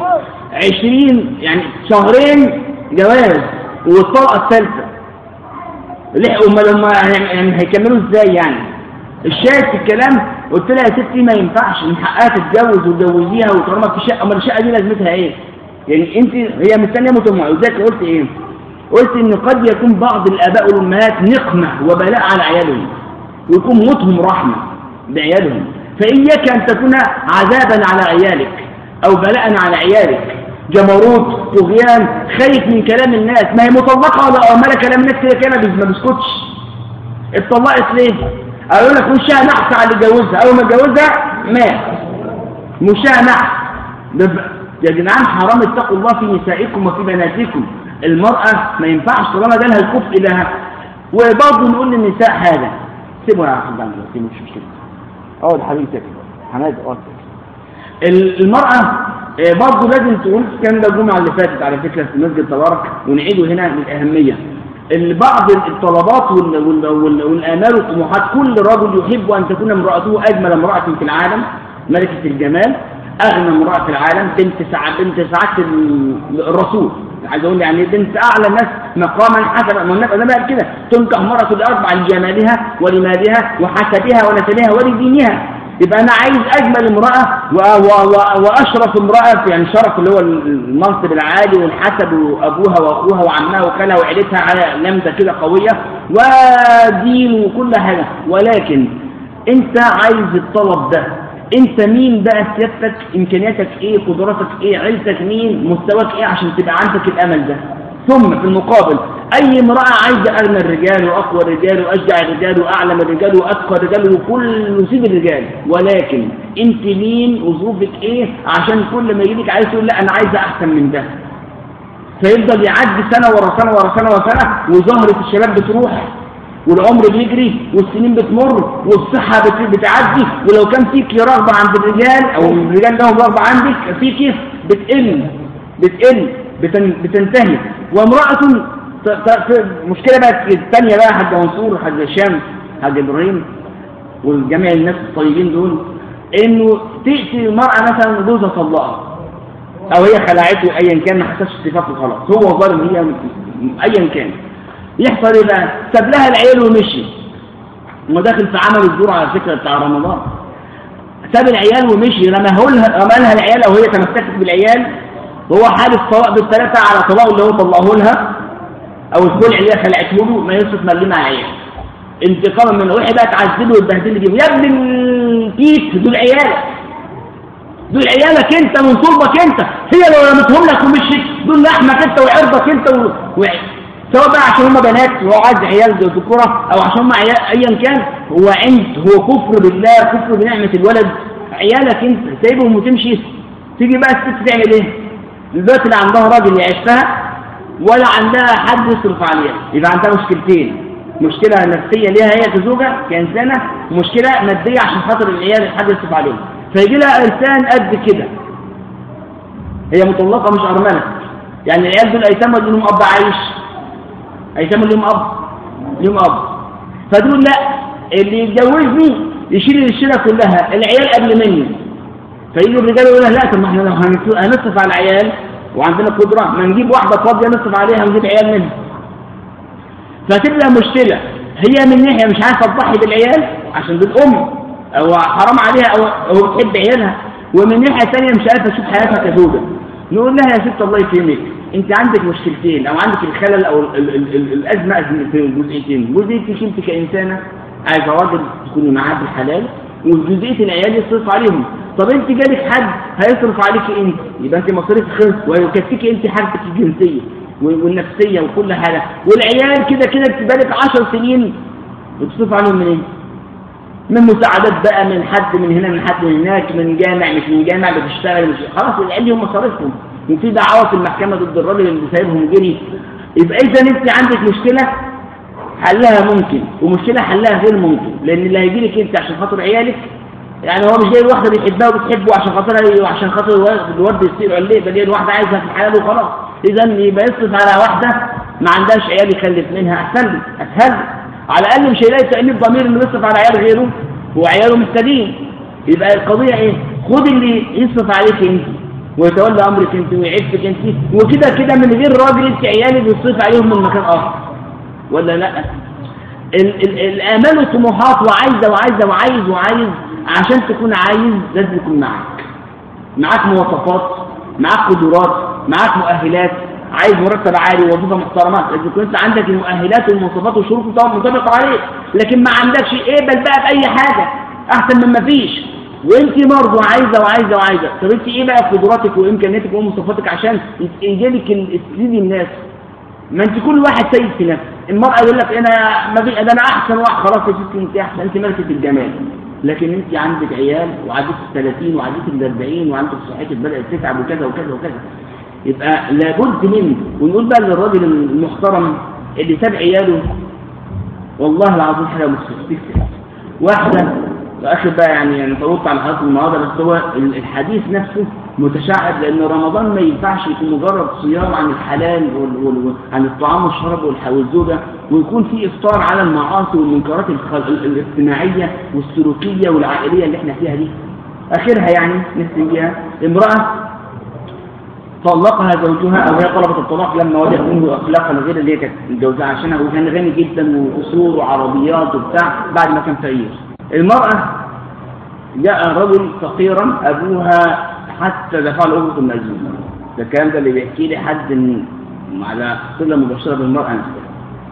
20 يعني شهرين جواز والطلقه الثالثه لحقوا امال هم يعني هيكملوا ازاي يعني الشاهد في الكلام قلت لها يا ستي ما ينفعش من حقها تتجوز وتجوزيها وترمى في شقه امال الشقه دي لازمتها ايه؟ يعني انت هي مستنيه موت امها وذاك قلت ايه؟ قلت ان قد يكون بعض الاباء والامهات نقمه وبلاء على عيالهم ويكون موتهم رحمه بعيالهم فاياك ان تكون عذابا على عيالك او بلاء على عيالك جمروت طغيان خايف من كلام الناس ما هي مطلقه ولا اماله كلام الناس كده كده ما بيسكتش اتطلقت ليه؟ قالوا لك وشها نحس على اللي جوزها اول ما اتجوزها مات وشها نحس يا جدعان حرام اتقوا الله في نسائكم وفي بناتكم المرأة ما ينفعش طالما جالها الكفء لها وبرضه نقول للنساء حاجة سيبوا يا حبيبي عندي مش مشكلة اقعد حبيبي ساكت حماد اقعد المرأة برضه لازم تقول كان ده الجمعة اللي فاتت على فكرة في مسجد تبارك ونعيده هنا للأهمية بعض الطلبات والآمال والطموحات كل رجل يحب أن تكون امرأته أجمل امرأة في العالم ملكة الجمال أغنى امرأة في العالم بنت سعد بنت سعادة الرسول عايز أقول يعني بنت أعلى الناس مقاما حسب ما النبي ده كده تنكح مرأة الأربع لجمالها ولمالها وحسبها ونسبها ولدينها يبقى أنا عايز أجمل امرأة وأشرف امرأة يعني شرف اللي هو المنصب العالي والحسب وأبوها وأخوها وعمها وخالها وعيلتها على لمدة كده قوية ودين وكل حاجة ولكن أنت عايز الطلب ده أنت مين بقى سيادتك إمكانياتك إيه قدراتك إيه عيلتك مين مستواك إيه عشان تبقى عندك الأمل ده ثم في المقابل أي امرأة عايزة أغنى الرجال وأقوى الرجال وأشجع الرجال وأعلم الرجال وأتقى الرجال وكل نصيب الرجال ولكن أنت مين وظروفك إيه عشان كل ما يجيلك عايز تقول لا أنا عايزة أحسن من ده فيفضل يعدي سنة ورا سنة ورا سنة ورا سنة وزهرة الشباب بتروح والعمر بيجري والسنين بتمر والصحة بتعدي ولو كان فيك رغبة عند الرجال أو الرجال لهم رغبة عندك فيك بتقل بتقل بتنتهي وامرأة مشكلة بقى الثانية بقى حاج منصور حاج هشام حاج إبراهيم والجميع الناس الطيبين دول إنه تأتي المرأة مثلا جوزها طلقها أو هي خلعته أيا كان ما حسش اتفاقه خلاص هو ظالم هي أيا كان يحصل إيه بقى؟ ساب لها العيال ومشي وداخل في عمل الزور على فكرة بتاع رمضان ساب العيال ومشي رماه لها رمى لها العيال أو هي تمسكت بالعيال وهو حالف طلاق بالثلاثة على طلاق اللي هو طلقه لها او الخلع اللي هي خلعته له ما يصرف مليه مع عيال انتقاما من روحي بقى تعذبه وتبهدله بيهم يا ابن الكيس دول عيالك دول عيالك انت من صلبك انت هي لو رمتهم لك ومشيت دول لحمك انت وعرضك انت و... و... سواء بقى عشان هم بنات وهو عايز عيال ذكوره او عشان هم ايا كان هو عند هو كفر بالله كفر بنعمه الولد عيالك انت سايبهم وتمشي تيجي بقى الست تعمل ايه دلوقتي لا عندها راجل يعيشها ولا عندها حد يصرف عليها يبقى عندها مشكلتين مشكلة نفسية ليها هي كزوجة كإنسانة ومشكلة مادية عشان خاطر العيال حد يصرف عليهم فيجي لها إنسان قد كده هي مطلقة مش أرملة يعني العيال دول أيتام اللي لهم أب عايش أيتام اللي لهم أب لهم أب فتقول لا اللي يتجوزني يشيل الشيلة كلها العيال قبل مني فيجي الرجال يقول لها لا طب ما احنا لو هنصرف على العيال وعندنا قدرة ما نجيب واحدة فاضية نصرف عليها ونجيب عيال منها فتبقى مشكلة هي من ناحية مش عارفة تضحي بالعيال عشان دول أم أو حرام عليها أو, أو بتحب عيالها ومن ناحية ثانية مش عارفة تشوف حياتها كزوجة نقول لها يا ست الله يكرمك انت عندك مشكلتين او عندك الخلل او ال ال ال الازمه ازمتين جزئيتين جزئيتك انت كانسانه عايزه راجل تكوني معاه بالحلال وجزئيه العيال يصرف عليهم طب انت جالك حد هيصرف عليك انت يبقى انت مصاريف خلص ويكفيك انت حاجتك الجنسيه والنفسيه وكل حاجه والعيال كده كده بتبقى 10 سنين بتصرف عليهم منين؟ إيه؟ من مساعدات بقى من حد من هنا من حد من هناك من جامع مش من جامع بتشتغل مش خلاص العيال ليهم مصاريفهم وفي دعوات في المحكمه ضد الراجل اللي سايبهم جري يبقى اذا انت عندك مشكله حلها ممكن ومشكله حلها غير ممكن لان اللي هيجي لك انت عشان خاطر عيالك يعني هو مش جاي الواحده بيحبها وبتحبه عشان خاطرها وعشان خاطر الورد يصير عليه بل هي الواحده عايزها في الحلال وخلاص اذا يبقى يصرف على واحده ما عندهاش عيال يخلف منها احسن له اسهل على الاقل مش هيلاقي تانيب ضمير انه يصرف على عيال غيره وعياله محتاجين يبقى القضيه ايه خد اللي يصرف عليك انت ويتولى امرك انت ويعفك انت وكده كده من غير راجل انت عيالي بيصرف عليهم من مكان اخر ولا لا ال ال الامال والطموحات وعايزه وعايزه وعايز وعايز عشان تكون عايز لازم يكون معاك معاك مواصفات معاك قدرات معاك مؤهلات عايز مرتب عالي ووظيفه محترمه لازم يكون انت عندك المؤهلات والمواصفات والشروط طبعا منطبقه عليك لكن ما عندكش اقبل بقى باي حاجه احسن من ما فيش وانت برضه عايزه وعايزه وعايزه طب انت ايه بقى قدراتك وامكانياتك ومواصفاتك عشان يجيلك تفيدي الناس ما انت كل واحد سيد في نفسه المرأة يقول لك انا ما في ده انا احسن واحد خلاص يا ستي انت احسن انت ملكة الجمال لكن انت عندك عيال وعديت ال 30 وعديت ال 40 وعندك صحتك بدأت تتعب وكذا وكذا وكذا يبقى لابد من ونقول بقى للراجل المحترم اللي ساب عياله والله العظيم حاجه مستفزه واحده واخر بقى يعني انا طولت على حضرتك النهارده بس هو الحديث نفسه متشعب لان رمضان ما ينفعش يكون مجرد صيام عن الحلال عن الطعام والشراب والزوجه ويكون في افطار على المعاصي والمنكرات الاجتماعيه والسلوكيه والعائليه اللي احنا فيها دي اخرها يعني نختم بيها امراه طلقها زوجها او هي طلبت الطلاق لما وجد منه اخلاقا غير اللي هي كانت متجوزها عشانها وكان غني جدا وقصور وعربيات وبتاع بعد ما كان فقير المراه جاء رجل فقيرا ابوها حتى دفع له اجره المأذون ده الكلام ده اللي بيحكي لي حد على صله مباشره بالمراه نفسها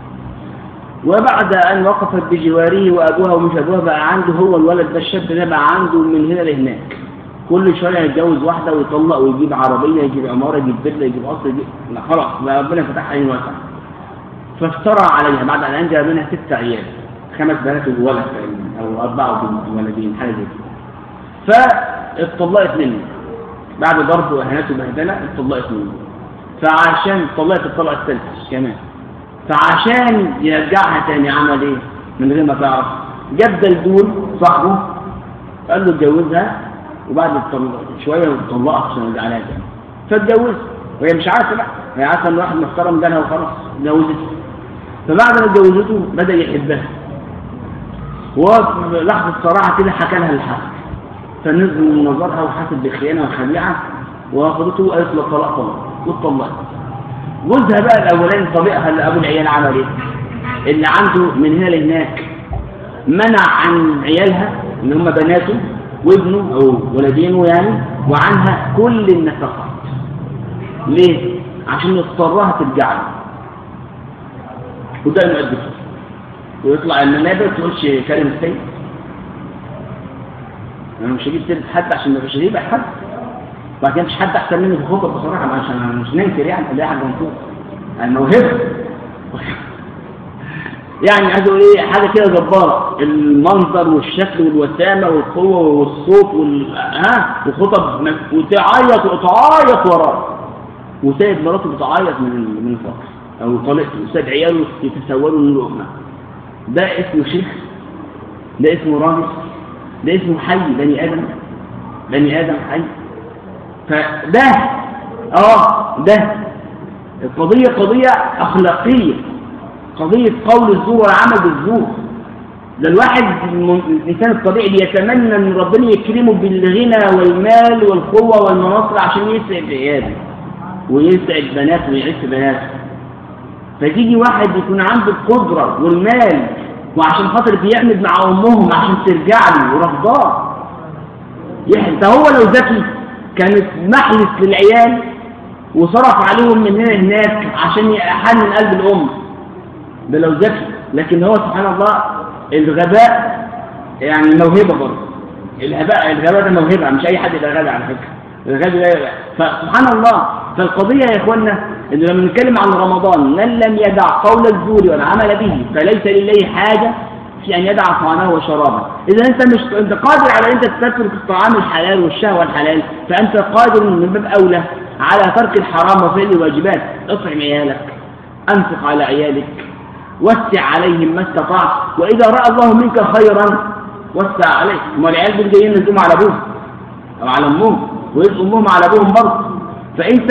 وبعد أن وقفت بجواره وأبوها ومش أبوها بقى عنده هو الولد ده الشاب ده بقى عنده من هنا لهناك كل شويه يتجوز واحده ويطلق ويجيب عربيه يجيب عماره يجيب فيلا يجيب قصر يجيب لا خلاص بقى ربنا فتح عين واسع فافترى عليها بعد ان انجب منها ست عيال خمس بنات وولد او اربعه ولدين حاجه زي كده فاتطلقت منه بعد ضرب واهانات وبهدله اتطلقت منه فعشان طلقت الطلقه الثالثه كمان فعشان يرجعها تاني عمل ايه من غير ما تعرف جاب دلدول صاحبه قال له اتجوزها وبعد شوية طلقها عشان يرجع لها تاني فاتجوزت وهي مش عارفة بقى هي عارفة ان واحد محترم جالها وخلاص اتجوزته فبعد ما اتجوزته بدأ يحبها وفي لحظة صراحة كده حكى لها الحق فنزل من نظرها وحاسب بخيانة وخديعة واخدته وقالت له طلاق طلاق واتطلقت جوزها بقى الاولاني طبيعها اللي ابو العيال عمل ايه اللي عنده من هنا لهناك منع عن عيالها اللي هم بناته وابنه أو ولدينه يعني وعنها كل النفقات ليه؟ عشان يضطرها ترجع له وده المؤدب ويطلع المنابر تقولش كريم السيد انا مش هجيب سيره حد عشان ما فيش هجيب حد بعد كده مش حد احسن مني في الخطب بصراحه عشان مش ننكر يعني اللي حاجه منطوق الموهبه يعني عايز اقول ايه حاجه كده جباره المنظر والشكل والوسامه والقوه والصوت وال ها وخطب م- وتعيط وتعيط وراه وسيد مراته بتعيط من من الفقر او طلقته وسيد عياله يتسولوا من اللقمه ده اسمه شيخ ده اسمه رامز ده اسمه حي بني ادم بني ادم حي فده اه ده القضيه قضيه اخلاقيه قضيه قول الزور والعمل بالزور ده الواحد الم- الانسان الطبيعي بيتمنى ان ربنا يكرمه بالغنى والمال والقوه والمناصر عشان يسعد عياله ويسعد بناته ويعيش بناته فتيجي واحد يكون عنده القدرة والمال وعشان خاطر بيعمل مع أمهم عشان ترجع له ورفضاه يحل ده هو لو ذكي كانت محلس للعيال وصرف عليهم من هنا هناك عشان يحنن قلب الأم ده لو ذكي لكن هو سبحان الله الغباء يعني موهبة برضه الغباء الغباء ده موهبة مش أي حد يبقى غبي على فكرة الغبي ده يبقى فسبحان الله فالقضية يا إخوانا إن لما نتكلم عن رمضان من لم يدع قول الزور والعمل به فليس لله حاجة في أن يدع طعامه وشرابه إذا أنت مش أنت قادر على أن أنت تترك الطعام الحلال والشهوة الحلال فأنت قادر من باب أولى على ترك الحرام وفعل الواجبات اطعم عيالك أنفق على عيالك وسع عليهم ما استطعت وإذا رأى الله منك خيرا وسع عليه ما العيال دول جايين يلزموا على أبوهم أو على أمهم ويلقوا أمهم على أبوهم برضه فأنت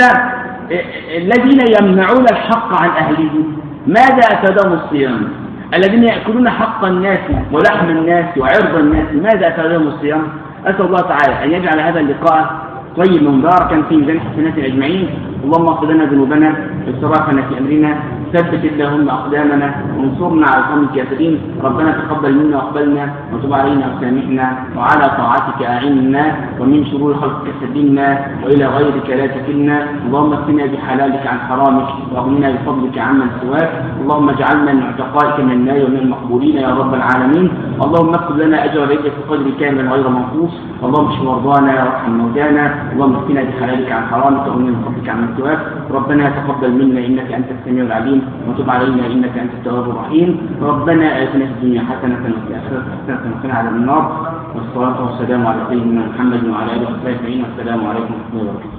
الذين يمنعون الحق عن أهله ماذا أفادهم الصيام الذين يأكلون حق الناس ولحم الناس وعرض الناس ماذا أفادهم الصيام أسأل الله تعالى أن يجعل هذا اللقاء طيبا مباركا في ميزان حسنات اجمعين اللهم اغفر لنا ذنوبنا واسرافنا في امرنا ثبت اللهم اقدامنا وانصرنا على القوم الكافرين ربنا تقبل منا واقبلنا وتب علينا وسامحنا وعلى طاعتك اعنا ومن شرور خلقك سلمنا والى غيرك لا تكلنا اللهم اكفنا بحلالك عن حرامك واغننا بفضلك عمن سواك اللهم اجعلنا من عتقائك من النار ومن المقبولين يا رب العالمين اللهم اكتب لنا اجر بيتك بقدر كامل غير منقوص اللهم اشف مرضانا وارحم موتانا اللهم اكفنا بحلالك عن حرامك واغننا بفضلك عمن سواك ربنا تقبل منا انك انت السميع العليم وتب علينا انك انت التواب الرحيم ربنا اتنا في الدنيا حسنه وفي الاخره حسنه وقنا عذاب النار والصلاه والسلام على سيدنا محمد وعلى اله وصحبه اجمعين والسلام عليكم ورحمه الله وبركاته